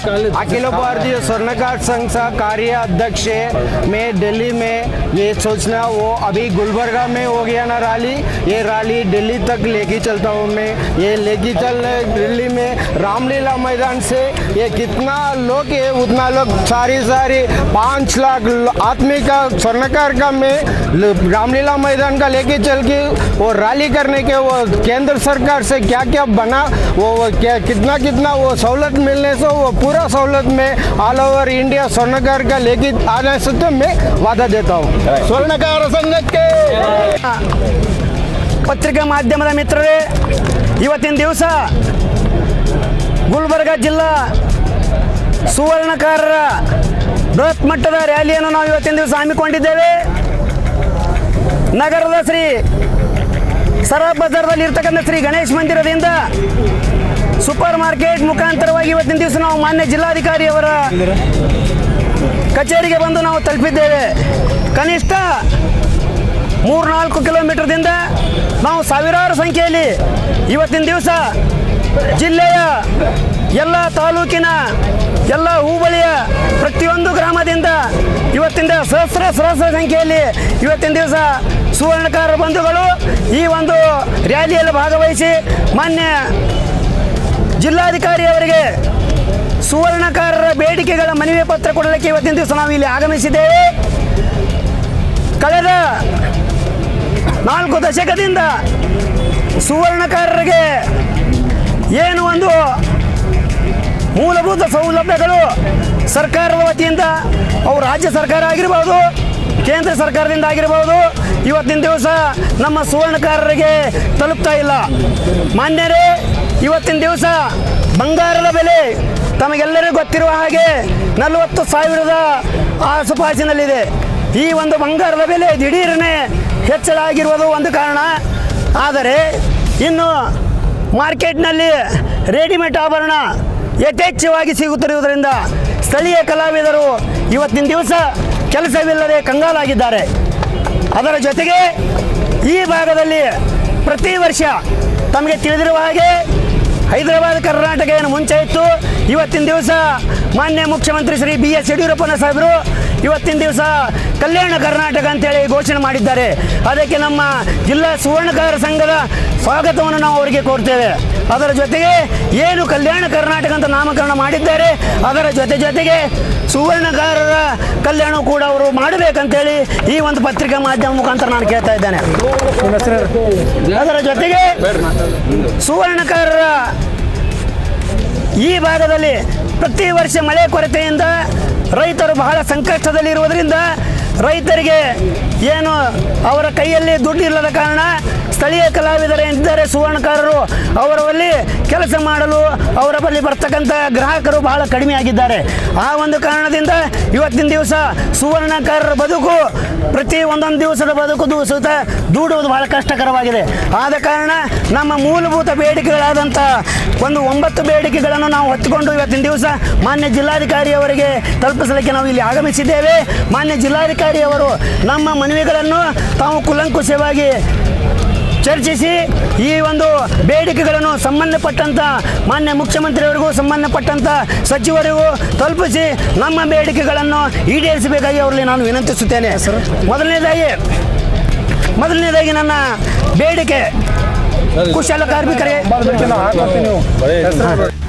अखिल भारतीय स्वर्णकार संघ का कार्य अध्यक्ष है मैं दिल्ली में ये सोचना वो अभी गुलबर्गा में हो गया ना रैली ये रैली दिल्ली तक लेके चलता हूँ मैं ये लेके चल दिल्ली में रामलीला मैदान से ये कितना लोग है उतना लोग सारी सारी पाँच लाख लो- आदमी का स्वर्णकार का मैं ल- रामलीला मैदान का लेके चल के वो रैली करने के वो केंद्र सरकार से क्या क्या बना वो, वो क्या कितना कितना वो सहूलत मिलने से वो पूरा सहूलत में ऑल ओवर इंडिया स्वर्णकार का लेके आने से तो मैं वादा देता हूँ स्वर्णकार ಸಂಘಕ್ಕೆ ಪತ್ರಿಕಾ ಮಾಧ್ಯಮದ ಮಿತ್ರರೇ ಇವತ್ತಿನ ದಿವಸ ಗುಲ್ಬರ್ಗ ಜಿಲ್ಲಾ ಸುವರ್ಣಕಾರರ ಬೃಹತ್ ಮಟ್ಟದ ರ್ಯಾಲಿಯನ್ನು ನಾವು ಇವತ್ತಿನ ದಿವಸ ಹಮ್ಮಿಕೊಂಡಿದ್ದೇವೆ ನಗರದ ಶ್ರೀ ಸರಾಬ್ ಬಜಾರ್ದಲ್ಲಿ ಇರ್ತಕ್ಕಂಥ ಶ್ರೀ ಗಣೇಶ್ ಮಂದಿರದಿಂದ ಸೂಪರ್ ಮಾರ್ಕೆಟ್ ಮುಖಾಂತರವಾಗಿ ಇವತ್ತಿನ ದಿವಸ ನಾವು ಮಾನ್ಯ ಜಿಲ್ಲಾಧಿಕಾರಿ ಅವರ ಕಚೇರಿಗೆ ಬಂದು ನಾವು ತಲುಪಿದ್ದೇವೆ ಕನಿಷ್ಠ ಮೂರ್ನಾಲ್ಕು ಕಿಲೋಮೀಟರ್ದಿಂದ ನಾವು ಸಾವಿರಾರು ಸಂಖ್ಯೆಯಲ್ಲಿ ಇವತ್ತಿನ ದಿವಸ ಜಿಲ್ಲೆಯ ಎಲ್ಲ ತಾಲೂಕಿನ ಎಲ್ಲ ಹೋಬಳಿಯ ಪ್ರತಿಯೊಂದು ಗ್ರಾಮದಿಂದ ಇವತ್ತಿನ ಸಹಸ್ರ ಸಹಸ್ರ ಸಂಖ್ಯೆಯಲ್ಲಿ ಇವತ್ತಿನ ದಿವಸ ಸುವರ್ಣಕಾರ ಬಂಧುಗಳು ಈ ಒಂದು ರ್ಯಾಲಿಯಲ್ಲಿ ಭಾಗವಹಿಸಿ ಮಾನ್ಯ ಜಿಲ್ಲಾಧಿಕಾರಿ ಅವರಿಗೆ ಸುವರ್ಣಕಾರರ ಬೇಡಿಕೆಗಳ ಮನವಿ ಪತ್ರ ಕೊಡಲಿಕ್ಕೆ ಇವತ್ತಿನ ದಿವಸ ನಾವು ಇಲ್ಲಿ ಆಗಮಿಸಿದ್ದೇವೆ ಕಳೆದ ನಾಲ್ಕು ದಶಕದಿಂದ ಸುವರ್ಣಕಾರರಿಗೆ ಏನು ಒಂದು ಮೂಲಭೂತ ಸೌಲಭ್ಯಗಳು ಸರ್ಕಾರದ ವತಿಯಿಂದ ಅವು ರಾಜ್ಯ ಸರ್ಕಾರ ಆಗಿರ್ಬೋದು ಕೇಂದ್ರ ಸರ್ಕಾರದಿಂದ ಆಗಿರ್ಬೋದು ಇವತ್ತಿನ ದಿವಸ ನಮ್ಮ ಸುವರ್ಣಕಾರರಿಗೆ ತಲುಪ್ತಾ ಇಲ್ಲ ಮಾನ್ಯರೇ ಇವತ್ತಿನ ದಿವಸ ಬಂಗಾರದ ಬೆಲೆ ತಮಗೆಲ್ಲರಿಗೂ ಗೊತ್ತಿರುವ ಹಾಗೆ ನಲವತ್ತು ಸಾವಿರದ ಆಸುಪಾಸಿನಲ್ಲಿದೆ ಈ ಒಂದು ಬಂಗಾರದ ಬೆಲೆ ದಿಢೀರನೆ ಹೆಚ್ಚಳ ಆಗಿರುವುದು ಒಂದು ಕಾರಣ ಆದರೆ ಇನ್ನು ಮಾರ್ಕೆಟ್ನಲ್ಲಿ ರೆಡಿಮೇಡ್ ಆಭರಣ ಯಥೇಚ್ಛವಾಗಿ ಸಿಗುತ್ತಿರುವುದರಿಂದ ಸ್ಥಳೀಯ ಕಲಾವಿದರು ಇವತ್ತಿನ ದಿವಸ ಕೆಲಸವಿಲ್ಲದೆ ಕಂಗಾಲಾಗಿದ್ದಾರೆ ಅದರ ಜೊತೆಗೆ ಈ ಭಾಗದಲ್ಲಿ ಪ್ರತಿ ವರ್ಷ ತಮಗೆ ತಿಳಿದಿರುವ ಹಾಗೆ ಹೈದರಾಬಾದ್ ಕರ್ನಾಟಕ ಏನು ಮುಂಚೆ ಇತ್ತು ಇವತ್ತಿನ ದಿವಸ ಮಾನ್ಯ ಮುಖ್ಯಮಂತ್ರಿ ಶ್ರೀ ಬಿ ಎಸ್ ಯಡಿಯೂರಪ್ಪನ ಸಾಹೇಬರು ಇವತ್ತಿನ ದಿವಸ ಕಲ್ಯಾಣ ಕರ್ನಾಟಕ ಅಂತೇಳಿ ಘೋಷಣೆ ಮಾಡಿದ್ದಾರೆ ಅದಕ್ಕೆ ನಮ್ಮ ಜಿಲ್ಲಾ ಸುವರ್ಣಕಾರ ಸಂಘದ ಸ್ವಾಗತವನ್ನು ನಾವು ಅವರಿಗೆ ಕೋರ್ತೇವೆ ಅದರ ಜೊತೆಗೆ ಏನು ಕಲ್ಯಾಣ ಕರ್ನಾಟಕ ಅಂತ ನಾಮಕರಣ ಮಾಡಿದ್ದಾರೆ ಅದರ ಜೊತೆ ಜೊತೆಗೆ ಸುವರ್ಣಕಾರರ ಕಲ್ಯಾಣ ಕೂಡ ಅವರು ಮಾಡಬೇಕಂತೇಳಿ ಈ ಒಂದು ಪತ್ರಿಕಾ ಮಾಧ್ಯಮ ಮುಖಾಂತರ ನಾನು ಕೇಳ್ತಾ ಇದ್ದೇನೆ ಅದರ ಜೊತೆಗೆ ಸುವರ್ಣಕಾರರ ಈ ಭಾಗದಲ್ಲಿ ಪ್ರತಿ ವರ್ಷ ಮಳೆ ಕೊರತೆಯಿಂದ ರೈತರು ಬಹಳ ಸಂಕಷ್ಟದಲ್ಲಿರುವುದರಿಂದ ರೈತರಿಗೆ ಏನು ಅವರ ಕೈಯಲ್ಲಿ ದುಡ್ಡು ಇಲ್ಲದ ಕಾರಣ ಸ್ಥಳೀಯ ಕಲಾವಿದರು ಏನಿದ್ದಾರೆ ಸುವರ್ಣಕಾರರು ಅವರ ಬಳಿ ಕೆಲಸ ಮಾಡಲು ಅವರ ಬಳಿ ಬರ್ತಕ್ಕಂಥ ಗ್ರಾಹಕರು ಬಹಳ ಕಡಿಮೆ ಆಗಿದ್ದಾರೆ ಆ ಒಂದು ಕಾರಣದಿಂದ ಇವತ್ತಿನ ದಿವಸ ಸುವರ್ಣಕಾರರ ಬದುಕು ಪ್ರತಿ ಒಂದೊಂದು ದಿವಸದ ಬದುಕು ದಿವಸದ ದೂಡುವುದು ಬಹಳ ಕಷ್ಟಕರವಾಗಿದೆ ಆದ ಕಾರಣ ನಮ್ಮ ಮೂಲಭೂತ ಬೇಡಿಕೆಗಳಾದಂಥ ಒಂದು ಒಂಬತ್ತು ಬೇಡಿಕೆಗಳನ್ನು ನಾವು ಹೊತ್ತುಕೊಂಡು ಇವತ್ತಿನ ದಿವಸ ಮಾನ್ಯ ಜಿಲ್ಲಾಧಿಕಾರಿ ಅವರಿಗೆ ತಲುಪಿಸಲಿಕ್ಕೆ ನಾವು ಇಲ್ಲಿ ಆಗಮಿಸಿದ್ದೇವೆ ಮಾನ್ಯ ಜಿಲ್ಲಾಧಿಕಾರಿ ಅವರು ನಮ್ಮ ಮನವಿಗಳನ್ನು ತಾವು ಕುಲಂಕುಷವಾಗಿ ಚರ್ಚಿಸಿ ಈ ಒಂದು ಬೇಡಿಕೆಗಳನ್ನು ಸಂಬಂಧಪಟ್ಟಂಥ ಮಾನ್ಯ ಮುಖ್ಯಮಂತ್ರಿಯವರಿಗೂ ಸಂಬಂಧಪಟ್ಟಂಥ ಸಚಿವರಿಗೂ ತಲುಪಿಸಿ ನಮ್ಮ ಬೇಡಿಕೆಗಳನ್ನು ಈಡೇರಿಸಬೇಕಾಗಿ ಅವರಲ್ಲಿ ನಾನು ವಿನಂತಿಸುತ್ತೇನೆ ಮೊದಲನೇದಾಗಿ ಮೊದಲನೇದಾಗಿ ನನ್ನ ಬೇಡಿಕೆ ಕುಶಲ ಕಾರ್ಮಿಕರೇ